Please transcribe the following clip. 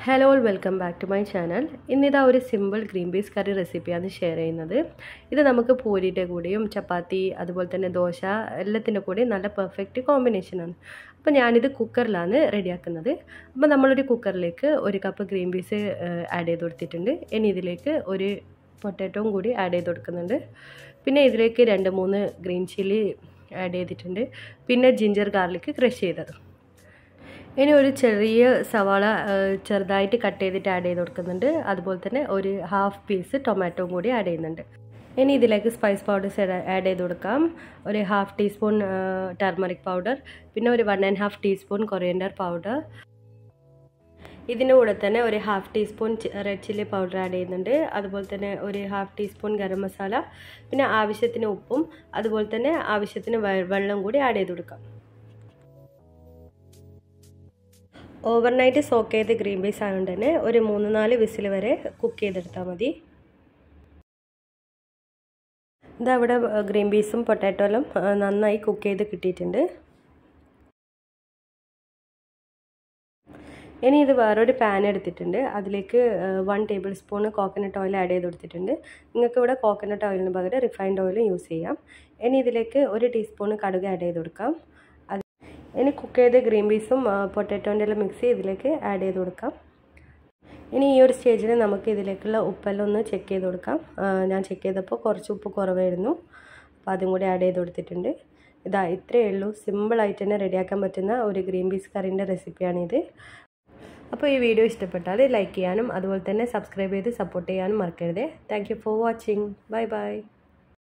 hello welcome back to my channel ഇന്നിതാ ഒരു simple green peas കറി റെസിപ്പിയാണ് ഷെയർ ചെയ്യുന്നത് ഇത് നമുക്ക് പൂരിയുടെ കൂടെയും ചപ്പാത്തി അതുപോലെ തന്നെ ദോശ എല്ലാത്തിൻ്റെ കൂടെയും നല്ല പെർഫെക്റ്റ് കോമ്പിനേഷനാണ് അപ്പോൾ ഞാനിത് കുക്കറിലാണ് റെഡിയാക്കുന്നത് അപ്പോൾ നമ്മളൊരു കുക്കറിലേക്ക് ഒരു കപ്പ് ഗ്രീൻ പീസ് ആഡ് ചെയ്ത് കൊടുത്തിട്ടുണ്ട് ഇനി ഇതിലേക്ക് ഒരു പൊട്ടാറ്റോയും കൂടി ആഡ് ചെയ്ത് കൊടുക്കുന്നുണ്ട് പിന്നെ ഇതിലേക്ക് രണ്ട് മൂന്ന് ഗ്രീൻ ചില്ലി ആഡ് ചെയ്തിട്ടുണ്ട് പിന്നെ ജിഞ്ചർ ഗാർലിക് ക്രഷ് ചെയ്തത് ഇനി ഒരു ചെറിയ സവാള ചെറുതായിട്ട് കട്ട് ചെയ്തിട്ട് ആഡ് ചെയ്ത് കൊടുക്കുന്നുണ്ട് അതുപോലെ തന്നെ ഒരു ഹാഫ് പീസ് ടൊമാറ്റോയും കൂടി ആഡ് ചെയ്യുന്നുണ്ട് ഇനി ഇതിലേക്ക് സ്പൈസ് പൗഡേഴ്സ് ആഡ് ചെയ്ത് കൊടുക്കാം ഒരു ഹാഫ് ടീസ്പൂൺ ടർമറിക് പൗഡർ പിന്നെ ഒരു one and half teaspoon coriander powder ഇതിൻ്റെ കൂടെ തന്നെ ഒരു half teaspoon red chilli powder add ചെയ്യുന്നുണ്ട് അതുപോലെ തന്നെ ഒരു ഹാഫ് ടീസ്പൂൺ ഗരം മസാല പിന്നെ ആവശ്യത്തിന് ഉപ്പും അതുപോലെ തന്നെ ആവശ്യത്തിന് വെള്ളം കൂടി ആഡ് ചെയ്ത് കൊടുക്കാം ഓവർനൈറ്റ് സോക്ക് ചെയ്ത് ഗ്രീൻ പീസ് ആയതുകൊണ്ട് തന്നെ ഒരു മൂന്ന് നാല് വിസിൽ വരെ കുക്ക് ചെയ്തെടുത്താൽ മതി ഇതവിടെ ഗ്രീൻ പീസും പൊട്ടാറ്റോലും നന്നായി കുക്ക് ചെയ്ത് കിട്ടിയിട്ടുണ്ട് ഇനി ഇത് വേറൊരു പാൻ എടുത്തിട്ടുണ്ട് അതിലേക്ക് one tablespoon coconut oil add ചെയ്ത് കൊടുത്തിട്ടുണ്ട് നിങ്ങൾക്ക് ഇവിടെ കോക്കനട്ട് ഓയിലിന് പകരം റിഫൈൻഡ് ഓയിലും യൂസ് ചെയ്യാം ഇനി ഇതിലേക്ക് ഒരു ടീസ്പൂൺ കടുക് ആഡ് ചെയ്ത് കൊടുക്കാം ഇനി കുക്ക് ചെയ്ത ഗ്രീൻ പീസും പൊട്ടാറ്റോൻ്റെ എല്ലാം മിക്സ് ഇതിലേക്ക് ആഡ് ചെയ്ത് കൊടുക്കാം ഇനി ഈ ഒരു സ്റ്റേജിൽ നമുക്ക് ഇതിലേക്കുള്ള ഉപ്പെല്ലാം ഒന്ന് ചെക്ക് ചെയ്ത് കൊടുക്കാം ഞാൻ ചെക്ക് ചെയ്തപ്പോൾ കുറച്ച് ഉപ്പ് കുറവായിരുന്നു അപ്പോൾ അതും കൂടി ആഡ് ചെയ്ത് കൊടുത്തിട്ടുണ്ട് ഇതാ ഇത്രയേ ഉള്ളൂ സിമ്പിളായിട്ട് തന്നെ റെഡിയാക്കാൻ പറ്റുന്ന ഒരു ഗ്രീൻ പീസ് കറീൻ്റെ റെസിപ്പിയാണിത് അപ്പോൾ ഈ വീഡിയോ ഇഷ്ടപ്പെട്ടാൽ ലൈക്ക് ചെയ്യാനും അതുപോലെ തന്നെ സബ്സ്ക്രൈബ് ചെയ്ത് സപ്പോർട്ട് ചെയ്യാനും മറക്കരുതേ thank for watching bye by